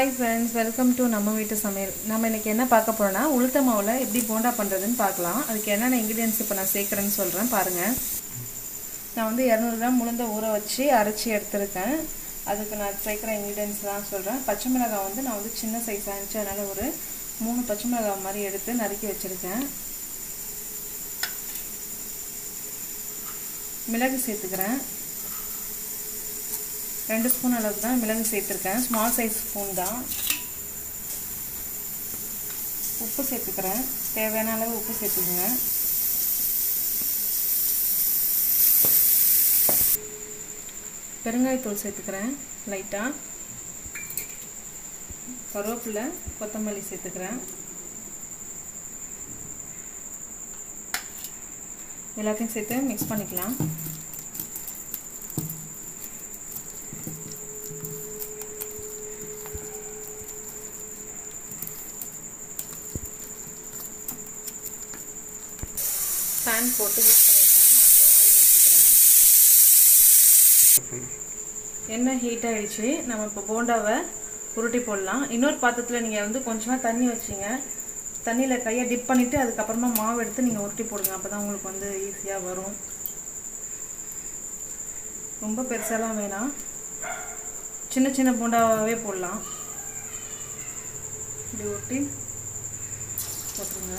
hi friends welcome to நம்ம வீட்டு சமையல் நம்ம இன்றைக்கி என்ன பார்க்க போகிறோன்னா உளுத்த மாவில் எப்படி போண்டா பண்ணுறதுன்னு பார்க்கலாம் அதுக்கு என்னென்ன இன்க்ரீடியன்ஸ் இப்போ நான் சேர்க்குறேன்னு சொல்கிறேன் பாருங்கள் நான் வந்து இரநூறு கிராம் உளுந்த ஊற வச்சு அரைச்சி எடுத்திருக்கேன் அதுக்கு நான் சேர்க்குற இன்க்ரீடியன்ஸ் தான் சொல்கிறேன் பச்சை மிளகாய் வந்து நான் வந்து சின்ன சைஸாக இருந்துச்சு அதனால் ஒரு மூணு பச்சை மிளகாய் மாதிரி எடுத்து நறுக்கி வச்சுருக்கேன் மிளகு சேர்த்துக்கிறேன் ரெண்டு ஸ்பூன் அளவுக்கு தான் மிளகு சேர்த்துருக்கேன் ஸ்மால் சைஸ் ஸ்பூன் தான் உப்பு சேர்த்துக்கிறேன் தேவையான அளவு உப்பு சேர்த்துக்குங்க பெருங்காயத்தூள் சேர்த்துக்கிறேன் லைட்டாக கருவேப்பிலை கொத்தமல்லி சேர்த்துக்கிறேன் எல்லாத்தையும் சேர்த்து மிக்ஸ் பண்ணிக்கலாம் பேன் போட்டு மிக்ஸ் பண்ணிட்டேன் நான் ஆயில் ஊற்றிக்கிறேன் எண்ணெய் ஹீட் ஆகிடுச்சு நம்ம இப்போ போண்டாவை உருட்டி போடலாம் இன்னொரு பாத்திரத்தில் நீங்கள் வந்து கொஞ்சமாக தண்ணி வச்சிங்க தண்ணியில் கையை டிப் பண்ணிவிட்டு அதுக்கப்புறமா மாவு எடுத்து நீங்கள் உருட்டி போடுங்க அப்போ தான் உங்களுக்கு வந்து ஈஸியாக வரும் ரொம்ப பெருசாலாம் வேணாம் சின்ன சின்ன போண்டாவே போடலாம் இப்படி ஒட்டி போட்டுருங்க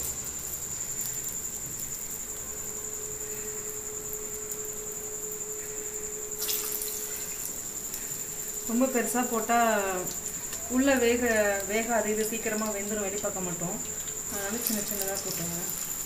ரொம்ப பெருசாக போட்டால் உள்ளே வேக வேகாது இது சீக்கிரமாக வெந்துடும் வெளிப்பக்க மாட்டோம் அதனால் சின்ன சின்னதாக போட்டுங்க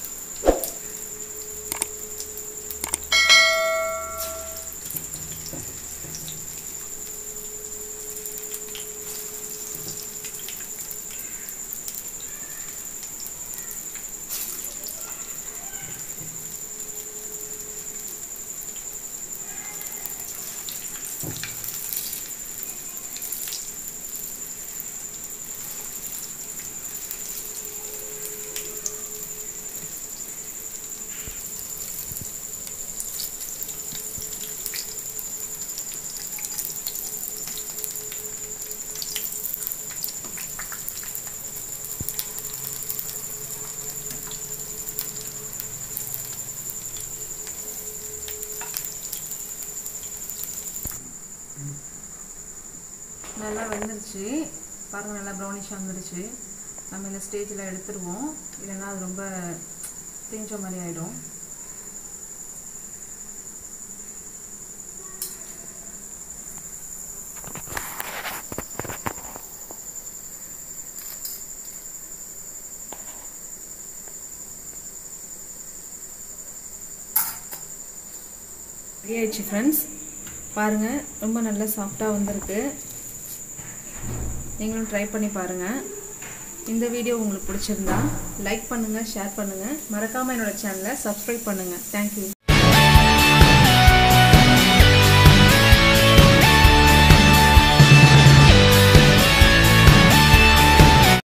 நல்லா வெந்துருச்சு பாருங்கள் நல்லா ப்ரௌனிஷாக வந்துருச்சு நம்ம இந்த ஸ்டேஜில் எடுத்துருவோம் இல்லைன்னா அது ரொம்ப திஞ்ச மாதிரி ஆகிடும் ரெடி ஆயிடுச்சு ஃப்ரெண்ட்ஸ் பாருங்கள் ரொம்ப நல்லா சாஃப்டாக வந்திருக்கு நீங்களும் ட்ரை பண்ணி பாருங்கள் இந்த வீடியோ உங்களுக்கு பிடிச்சிருந்தா லைக் பண்ணுங்கள் ஷேர் பண்ணுங்கள் மறக்காமல் என்னோடய சேனலை சப்ஸ்கிரைப் பண்ணுங்கள் தேங்க்யூ